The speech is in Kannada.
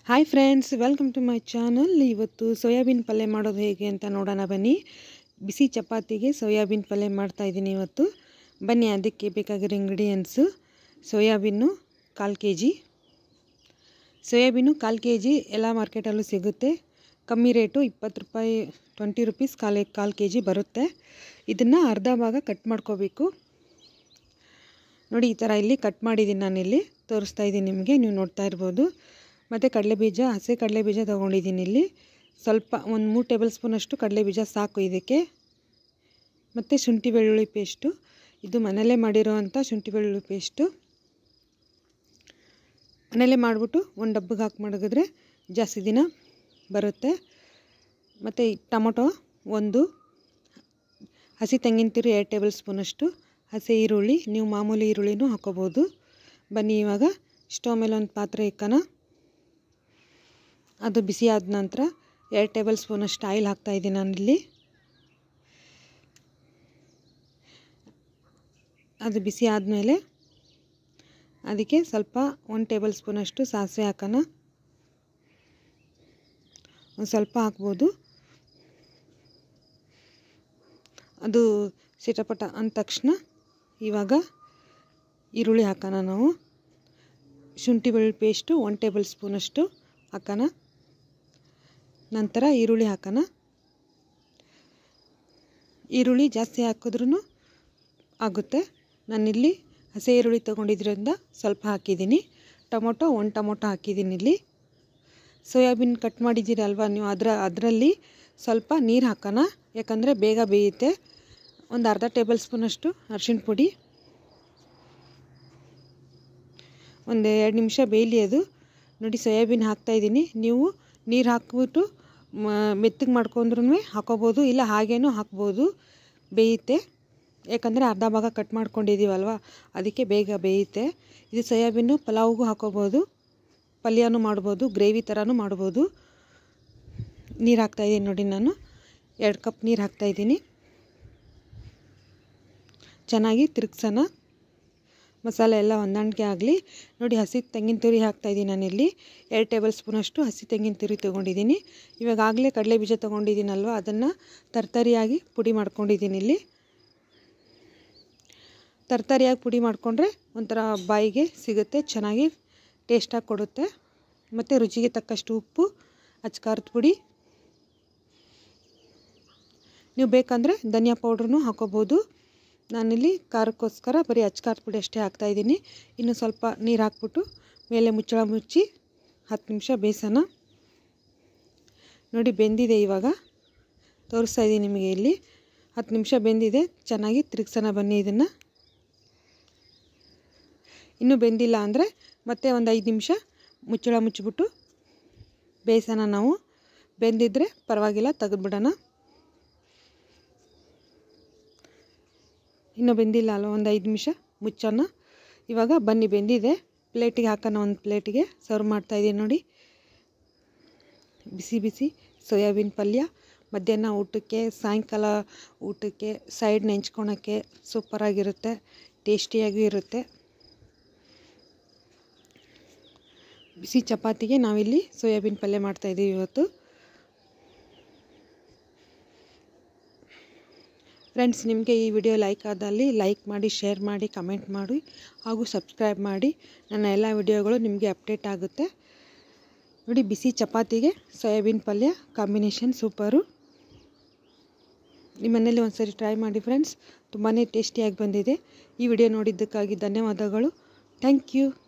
hi friends welcome to my channel ಇವತ್ತು ಸೋಯಾಬೀನ್ ಪಲ್ಯ ಮಾಡೋದು ಹೇಗೆ ಅಂತ ನೋಡೋಣ ಬನ್ನಿ ಬಿಸಿ ಚಪಾತಿಗೆ ಸೋಯಾಬೀನ್ ಪಲ್ಯ ಮಾಡ್ತಾ ಇದ್ದೀನಿ ಇವತ್ತು ಬನ್ನಿ ಅದಕ್ಕೆ ಬೇಕಾಗಿರೋ ಇಂಗ್ರೀಡಿಯೆಂಟ್ಸು ಸೋಯಾಬೀನು ಕಾಲು ಕೆ ಜಿ ಸೋಯಾಬೀನು ಕಾಲು ಕೆ ಜಿ ಎಲ್ಲ ಮಾರ್ಕೆಟಲ್ಲೂ ಸಿಗುತ್ತೆ ಕಮ್ಮಿ ರೇಟು ಇಪ್ಪತ್ತು ರೂಪಾಯಿ ಟ್ವೆಂಟಿ ರುಪೀಸ್ ಕಾಲು ಕಾಲು ಕೆ ಜಿ ಬರುತ್ತೆ ಇದನ್ನು ಅರ್ಧ ಭಾಗ ಕಟ್ ಮಾಡ್ಕೋಬೇಕು ನೋಡಿ ಈ ಥರ ಇಲ್ಲಿ ಕಟ್ ಮಾಡಿದ್ದೀನಿ ನಾನಿಲ್ಲಿ ತೋರಿಸ್ತಾ ಇದ್ದೀನಿ ನಿಮಗೆ ನೀವು ನೋಡ್ತಾ ಇರ್ಬೋದು ಮತ್ತು ಕಡಲೆಬೀಜ ಹಸಿ ಕಡಲೆಬೀಜ ತೊಗೊಂಡಿದ್ದೀನಿ ಇಲ್ಲಿ ಸ್ವಲ್ಪ ಒಂದು ಮೂರು ಟೇಬಲ್ ಸ್ಪೂನಷ್ಟು ಕಡಲೆಬೀಜ ಸಾಕು ಇದಕ್ಕೆ ಮತ್ತು ಶುಂಠಿ ಬೆಳ್ಳುಳ್ಳಿ ಪೇಸ್ಟು ಇದು ಮನೆಯಲ್ಲೇ ಮಾಡಿರೋವಂಥ ಶುಂಠಿ ಬೆಳ್ಳುಳ್ಳಿ ಪೇಸ್ಟು ಮನೆಯಲ್ಲೇ ಮಾಡಿಬಿಟ್ಟು ಒಂದು ಡಬ್ಬಿಗೆ ಹಾಕಿ ಮಡಗಿದ್ರೆ ಜಾಸ್ತಿ ದಿನ ಬರುತ್ತೆ ಮತ್ತು ಟೊಮೊಟೊ ಒಂದು ಹಸಿ ತೆಂಗಿನ ತುರಿ ಎರಡು ಟೇಬಲ್ ಸ್ಪೂನಷ್ಟು ಹಸಿ ಈರುಳ್ಳಿ ನೀವು ಮಾಮೂಲಿ ಈರುಳ್ಳಿನೂ ಹಾಕೋಬೋದು ಬನ್ನಿ ಇವಾಗ ಸ್ಟವ್ ಮೇಲೆ ಒಂದು ಪಾತ್ರೆ ಇಕ್ಕೋಣ ಅದು ಬಿಸಿ ಆದ ನಂತರ ಎರಡು ಟೇಬಲ್ ಸ್ಪೂನಷ್ಟು ಆಯಿಲ್ ಹಾಕ್ತಾಯಿದ್ದೀನಿ ನಾನಿಲ್ಲಿ ಅದು ಬಿಸಿ ಆದಮೇಲೆ ಅದಕ್ಕೆ ಸ್ವಲ್ಪ ಒಂದು ಟೇಬಲ್ ಸ್ಪೂನಷ್ಟು ಸಾಸಿವೆ ಹಾಕೋಣ ಒಂದು ಸ್ವಲ್ಪ ಹಾಕ್ಬೋದು ಅದು ಸಿಟಪಟ ಅಂದ ತಕ್ಷಣ ಇವಾಗ ಈರುಳ್ಳಿ ಹಾಕೋಣ ನಾವು ಶುಂಠಿ ಬೆಳ್ಳುಳ್ಳಿ ಪೇಸ್ಟು ಒನ್ ಟೇಬಲ್ ಸ್ಪೂನಷ್ಟು ಹಾಕೋಣ ನಂತರ ಈರುಳ್ಳಿ ಹಾಕೋಣ ಈರುಳ್ಳಿ ಜಾಸ್ತಿ ಹಾಕಿದ್ರೂ ಆಗುತ್ತೆ ನಾನಿಲ್ಲಿ ಹಸಿ ಈರುಳ್ಳಿ ತೊಗೊಂಡಿದ್ರಿಂದ ಸ್ವಲ್ಪ ಹಾಕಿದ್ದೀನಿ ಟೊಮೊಟೊ ಒಂದು ಟೊಮೊಟೊ ಹಾಕಿದ್ದೀನಿ ಇಲ್ಲಿ ಸೋಯಾಬೀನ್ ಕಟ್ ಮಾಡಿದ್ದೀರಲ್ವ ನೀವು ಅದರ ಅದರಲ್ಲಿ ಸ್ವಲ್ಪ ನೀರು ಹಾಕೋಣ ಯಾಕಂದರೆ ಬೇಗ ಬೇಯುತ್ತೆ ಒಂದು ಅರ್ಧ ಟೇಬಲ್ ಸ್ಪೂನಷ್ಟು ಅರ್ಶಿಣ ಪುಡಿ ಒಂದು ಎರಡು ನಿಮಿಷ ಬೇಯಲಿ ಅದು ನೋಡಿ ಸೋಯಾಬೀನ್ ಹಾಕ್ತಾಯಿದ್ದೀನಿ ನೀವು ನೀರು ಹಾಕ್ಬಿಟ್ಟು ಮೆತ್ತಗೆ ಮಾಡ್ಕೊಂಡ್ರೂ ಹಾಕೋಬೋದು ಇಲ್ಲ ಹಾಗೇನೂ ಹಾಕ್ಬೋದು ಬೇಯುತ್ತೆ ಯಾಕಂದರೆ ಅರ್ಧ ಭಾಗ ಕಟ್ ಮಾಡ್ಕೊಂಡಿದ್ದೀವಲ್ವ ಅದಕ್ಕೆ ಬೇಗ ಬೇಯುತ್ತೆ ಇದು ಸೋಯಾಬೀನು ಪಲಾವ್ಗೂ ಹಾಕೋಬೋದು ಪಲ್ಯನೂ ಮಾಡ್ಬೋದು ಗ್ರೇವಿ ಥರನೂ ಮಾಡ್ಬೋದು ನೀರು ಹಾಕ್ತಾಯಿದ್ದೀನಿ ನೋಡಿ ನಾನು ಎರಡು ಕಪ್ ನೀರು ಹಾಕ್ತಾಯಿದ್ದೀನಿ ಚೆನ್ನಾಗಿ ತಿರುಗ್ಸೋಣ ಮಸಾಲೆ ಎಲ್ಲ ಹೊಂದಾಣಿಕೆ ಆಗಲಿ ನೋಡಿ ಹಸಿ ತೆಂಗಿನ ತುರಿ ಹಾಕ್ತಾಯಿದ್ದೀನಿ ನಾನಿಲ್ಲಿ ಎರಡು ಟೇಬಲ್ ಸ್ಪೂನಷ್ಟು ಹಸಿ ತೆಂಗಿನ ತುರಿ ತೊಗೊಂಡಿದ್ದೀನಿ ಇವಾಗ ಆಗಲೇ ಕಡಲೆ ಬೀಜ ತೊಗೊಂಡಿದ್ದೀನಲ್ವ ಅದನ್ನು ತರ್ತರಿಯಾಗಿ ಪುಡಿ ಮಾಡ್ಕೊಂಡಿದ್ದೀನಿ ಇಲ್ಲಿ ತರ್ತರಿಯಾಗಿ ಪುಡಿ ಮಾಡಿಕೊಂಡ್ರೆ ಒಂಥರ ಬಾಯಿಗೆ ಸಿಗುತ್ತೆ ಚೆನ್ನಾಗಿ ಟೇಸ್ಟಾಗಿ ಕೊಡುತ್ತೆ ಮತ್ತು ರುಚಿಗೆ ತಕ್ಕಷ್ಟು ಉಪ್ಪು ಅಚ್ಕಾರದ ಪುಡಿ ನೀವು ಬೇಕಂದರೆ ಧನಿಯಾ ಪೌಡ್ರೂ ಹಾಕೋಬೋದು ನಾನಿಲ್ಲಿ ಖಾರಕ್ಕೋಸ್ಕರ ಬರೀ ಅಚ್ಕಾರದ ಪುಡಿ ಅಷ್ಟೇ ಹಾಕ್ತಾಯಿದ್ದೀನಿ ಇನ್ನು ಸ್ವಲ್ಪ ನೀರು ಹಾಕ್ಬಿಟ್ಟು ಮೇಲೆ ಮುಚ್ಚಳ ಮುಚ್ಚಿ ಹತ್ತು ನಿಮಿಷ ಬೇಯಿಸೋಣ ನೋಡಿ ಬೆಂದಿದೆ ಇವಾಗ ತೋರಿಸ್ತಾ ಇದ್ದೀನಿ ನಿಮಗೆ ಇಲ್ಲಿ ಹತ್ತು ನಿಮಿಷ ಬೆಂದಿದೆ ಚೆನ್ನಾಗಿ ತಿರುಗ್ಸೋಣ ಬನ್ನಿ ಇದನ್ನು ಇನ್ನೂ ಬೆಂದಿಲ್ಲ ಅಂದರೆ ಮತ್ತೆ ಒಂದು ಐದು ನಿಮಿಷ ಮುಚ್ಚಳ ಮುಚ್ಚಿಬಿಟ್ಟು ಬೇಯಿಸೋಣ ನಾವು ಬೆಂದಿದ್ದರೆ ಪರವಾಗಿಲ್ಲ ತೆಗೆದ್ಬಿಡೋಣ ಇನ್ನೂ ಬೆಂದಿಲ್ಲ ಅಲ್ಲ ಒಂದು ಐದು ನಿಮಿಷ ಮುಚ್ಚೋಣ ಇವಾಗ ಬನ್ನಿ ಬೆಂದಿದೆ ಪ್ಲೇಟಿಗೆ ಹಾಕೋಣ ಒಂದು ಪ್ಲೇಟಿಗೆ ಸರ್ವ್ ಮಾಡ್ತಾಯಿದ್ದೀನಿ ನೋಡಿ ಬಿಸಿ ಬಿಸಿ ಸೋಯಾಬೀನ್ ಪಲ್ಯ ಮಧ್ಯಾಹ್ನ ಊಟಕ್ಕೆ ಸಾಯಂಕಾಲ ಊಟಕ್ಕೆ ಸೈಡ್ ನೆಂಚ್ಕೊಳಕ್ಕೆ ಸೂಪರಾಗಿರುತ್ತೆ ಟೇಸ್ಟಿಯಾಗೂ ಇರುತ್ತೆ ಬಿಸಿ ಚಪಾತಿಗೆ ನಾವಿಲ್ಲಿ ಸೋಯಾಬೀನ್ ಪಲ್ಯ ಮಾಡ್ತಾಯಿದ್ದೀವಿ ಇವತ್ತು ಫ್ರೆಂಡ್ಸ್ ನಿಮಗೆ ಈ ವಿಡಿಯೋ ಲೈಕ್ ಆದಲ್ಲಿ ಲೈಕ್ ಮಾಡಿ ಶೇರ್ ಮಾಡಿ ಕಮೆಂಟ್ ಮಾಡಿ ಹಾಗೂ ಸಬ್ಸ್ಕ್ರೈಬ್ ಮಾಡಿ ನನ್ನ ಎಲ್ಲ ವಿಡಿಯೋಗಳು ನಿಮಗೆ ಅಪ್ಡೇಟ್ ಆಗುತ್ತೆ ನೋಡಿ ಬಿಸಿ ಚಪಾತಿಗೆ ಸೋಯಾಬೀನ್ ಪಲ್ಯ ಕಾಂಬಿನೇಷನ್ ಸೂಪರು ನಿಮ್ಮ ಮನೇಲಿ ಒಂದು ಸರಿ ಟ್ರೈ ಮಾಡಿ ಫ್ರೆಂಡ್ಸ್ ತುಂಬಾ ಟೇಸ್ಟಿಯಾಗಿ ಬಂದಿದೆ ಈ ವಿಡಿಯೋ ನೋಡಿದ್ದಕ್ಕಾಗಿ ಧನ್ಯವಾದಗಳು ಥ್ಯಾಂಕ್ ಯು